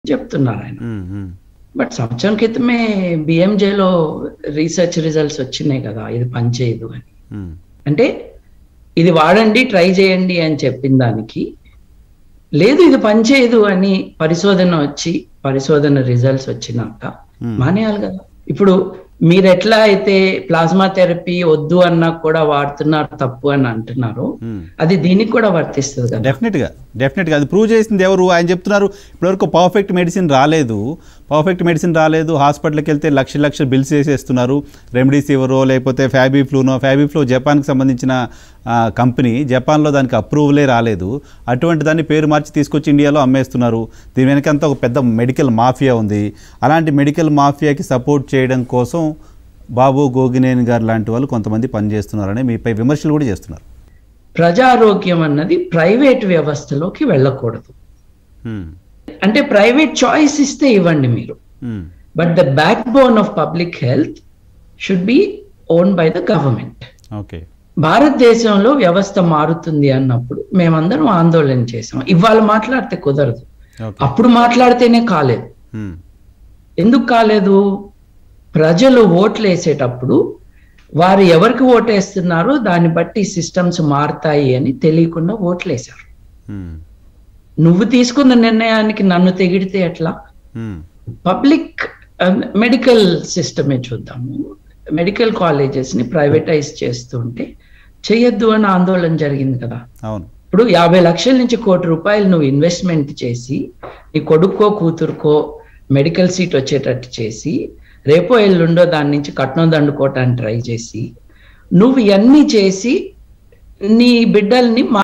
చెప్తున్నారు ఆయన ఉమ్, ఉమ్, బట్ సంవత్సరం క్రితమే బిఎంజేలో రీసెర్చ్ రిజల్ట్స్ వచ్చినాయి కదా ఇది పనిచేయదు అని ఉమ్, అంటే ఇది వాడండి ట్రై చేయండి అని చెప్పిన దానికి లేదు ఇది పనిచేయదు అని పరిశోధన వచ్చి పరిశోధన రిజల్ట్స్ వచ్చినాక Hmm. మానేయాలి కదా ఇప్పుడు మీరు ఎట్లా అయితే ప్లాస్మా థెరపీ వద్దు అన్నా కూడా వాడుతున్నారు తప్పు అని అంటున్నారు ఉమ్. అది దీనికి కూడా వర్తిస్తుంది కదా డెఫినెట్గా డెఫినెట్గా అది ప్రూవ్ చేసింది ఎవరు ఆయన చెప్తున్నారు ఇప్పటివరకు పర్ఫెక్ట్ మెడిసిన్ రాలేదు పర్ఫెక్ట్ మెడిసిన్ రాలేదు హాస్పిటల్కి వెళ్తే లక్ష లక్ష బిల్స్ చేసేస్తున్నారు రెమెడీసివరో లేకపోతే ఫ్యాబీ ఫ్లూనో ఫ్యాబీ ఫ్లూ జపాన్కి సంబంధించిన ఆ, కంపెనీ జపాన్లో దానికి అప్రూవలే రాలేదు అటువంటి దాన్ని పేరు మార్చి తీసుకొచ్చి ఇండియాలో అమ్మేస్తున్నారు దీని వెనకంతా ఒక పెద్ద మెడికల్ మాఫియా ఉంది అలాంటి మెడికల్ మాఫియాకి సపోర్ట్ చేయడం కోసం బాబు గోగినేని గారు లాంటి వాళ్ళు కొంతమంది పనిచేస్తున్నారని మీపై విమర్శలు కూడా చేస్తున్నారు ప్రజారోగ్యం అన్నది ప్రైవేట్ వ్యవస్థలోకి వెళ్ళకూడదు ఉమ్, అంటే ప్రైవేట్ చాయిస్ ఇస్తే ఇవ్వండి మీరు um, but the backbone of public health should be own by the government okay భారతదేశంలో వ్యవస్థ మారుతుంది అన్నప్పుడు మేమందరం ఆందోళన చేసాం ఇవాళ మాట్లాడితే కుదరదు ఓకే అప్పుడు మాట్లాడితేనే కాలేదు ఉమ్, ఎందుకు కాలేదు ప్రజలు ఓట్లు వేసేటప్పుడు వారు ఎవరికి ఓటేస్తున్నారో దాన్ని బట్టి సిస్టమ్స్ మారుతాయి అని తెలియకుండా ఓట్లు వేశారు ఉమ్, నువ్వు తీసుకున్న నిర్ణయానికి నన్ను తెగిడితే ఎట్లా ఉమ్, పబ్లిక్ మెడికల్ సిస్టమే చూద్దాము మెడికల్ కాలేజెస్ ని ప్రైవేటైజ్ చేస్తుంటే చేయొద్దు అని ఆందోళన జరిగింది కదా అవును ఇప్పుడు యాభై లక్షల నుంచి కోటి రూపాయలు నువ్వు ఇన్వెస్ట్మెంట్ చేసి నీ కొడుక్కో కూతురుకో మెడికల్ సీట్ వచ్చేటట్టు చేసి రేపో ఎల్లుండో దాని నుంచి కట్నం దండుకోవటానికి ట్రై చేసి నువ్వు ఇవన్నీ చేసి నీ బిడ్డల్ని